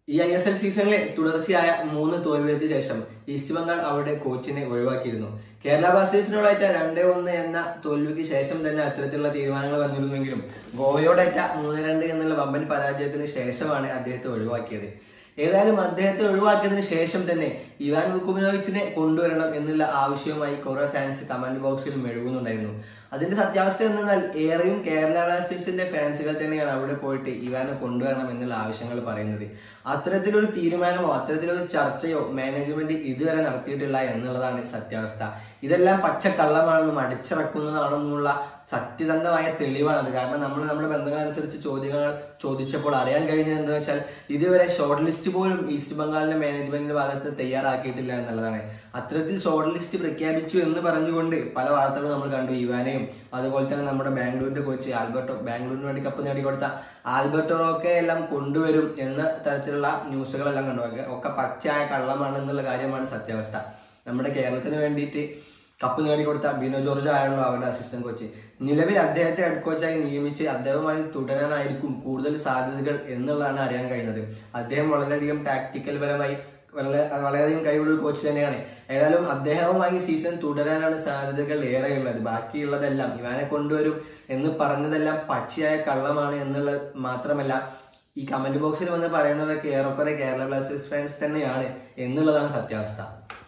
ഈ I S L സീസണിലെ തുടർച്ചയായ മൂന്ന് തോൽവികൾക്ക് ശേഷം ഈസ്റ്റ് ബംഗാൾ അവരുടെ കോച്ചിനെ ഒഴിവാക്കിയിരുന്നു കേരള ബ്ലാസ്റ്റേഴ്സിനോടായിട്ട് രണ്ടേ ഒന്ന് എന്ന തോൽവിക്ക് ശേഷം തന്നെ അത്തരത്തിലുള്ള തീരുമാനങ്ങൾ വന്നിരുന്നെങ്കിലും ഗോവയോടേറ്റ മൂന്ന് രണ്ട് എന്നുള്ള വമ്പൻ പരാജയത്തിന് ശേഷമാണ് അദ്ദേഹത്തെ ഒഴിവാക്കിയത് ഏതായാലും അദ്ദേഹത്തെ ഒഴിവാക്കിയതിന് ശേഷം തന്നെ ഇവാൻ വുക്കുമിനോവിച്ചിനെ കൊണ്ടുവരണം എന്നുള്ള ആവശ്യവുമായി കുറെ ഫാൻസ് കമന്റ് ബോക്സിൽ മെഴുകുന്നുണ്ടായിരുന്നു അതിന്റെ സത്യാവസ്ഥ എന്നാൽ ഏറെയും കേരള ബ്ലാസ്റ്റേഴ്സിന്റെ ഫാൻസുകൾ തന്നെയാണ് അവിടെ പോയിട്ട് ഇവാനെ കൊണ്ടുവരണം എന്നുള്ള ആവശ്യങ്ങൾ പറയുന്നത് അത്തരത്തിലൊരു തീരുമാനമോ അത്തരത്തിലൊരു ചർച്ചയോ മാനേജ്മെന്റ് ഇതുവരെ നടത്തിയിട്ടില്ല എന്നുള്ളതാണ് സത്യാവസ്ഥ ഇതെല്ലാം പച്ചക്കള്ളമാണെന്നും അടിച്ചിറക്കുന്നതാണെന്നുള്ള സത്യസന്ധമായ തെളിവാണത് കാരണം നമ്മൾ നമ്മുടെ ബന്ധങ്ങളനുസരിച്ച് ചോദ്യങ്ങൾ ചോദിച്ചപ്പോൾ അറിയാൻ കഴിഞ്ഞത് എന്താ വെച്ചാൽ ഇതുവരെ ഷോർട്ട് ലിസ്റ്റ് പോലും ഈസ്റ്റ് ബംഗാളിന്റെ മാനേജ്മെന്റിന്റെ ഭാഗത്ത് തയ്യാറാക്കിയിട്ടില്ല എന്നുള്ളതാണ് അത്തരത്തിൽ ഷോർട്ട് ലിസ്റ്റ് പ്രഖ്യാപിച്ചു എന്ന് പറഞ്ഞുകൊണ്ട് പല വാർത്തകളും നമ്മൾ കണ്ടു ഇവാനെയും അതുപോലെ തന്നെ നമ്മുടെ ബാംഗ്ലൂരിന്റെ കോച്ച് ആൽബർട്ടോ ബാംഗ്ലൂരിന് വേണ്ടി കപ്പ് നേടിക്കൊടുത്ത ആൽബർട്ടോ ഒക്കെ എല്ലാം കൊണ്ടുവരും എന്ന തരത്തിലുള്ള ന്യൂസുകളെല്ലാം കണ്ടു ഒക്കെ- ഒക്കെ പച്ചയായ കള്ളമാണ് എന്നുള്ള കാര്യമാണ് സത്യാവസ്ഥ നമ്മുടെ കേരളത്തിന് വേണ്ടിയിട്ട് കപ്പ് നേടിക്കൊടുത്ത ബിനോ ജോർജ് ആണല്ലോ അവരുടെ അസിസ്റ്റന്റ് കോച്ച് നിലവിൽ അദ്ദേഹത്തെ ഹെഡ് കോച്ചായി നിയമിച്ച് അദ്ദേഹവുമായി തുടരാനായിരിക്കും കൂടുതൽ സാധ്യതകൾ എന്നുള്ളതാണ് അറിയാൻ കഴിയുന്നത് അദ്ദേഹം വളരെയധികം ടാക്ടിക്കൽ പരമായി വളരെ വളരെയധികം കഴിവുള്ള ഒരു കോച്ച് തന്നെയാണ് ഏതായാലും അദ്ദേഹവുമായി സീസൺ തുടരാനാണ് സാധ്യതകൾ ഏറെയുള്ളത് ബാക്കിയുള്ളതെല്ലാം ഇവാനെ കൊണ്ടുവരും എന്ന് പറഞ്ഞതെല്ലാം പച്ചയായ കള്ളമാണ് എന്നുള്ളത് മാത്രമല്ല ഈ കമന്റ് ബോക്സിൽ വന്ന് പറയുന്നവരൊക്കെ ഏറെക്കുറെ കേരള ബ്ലാസ്റ്റേഴ്സ് ഫാൻസ് തന്നെയാണ് എന്നുള്ളതാണ് സത്യാവസ്ഥ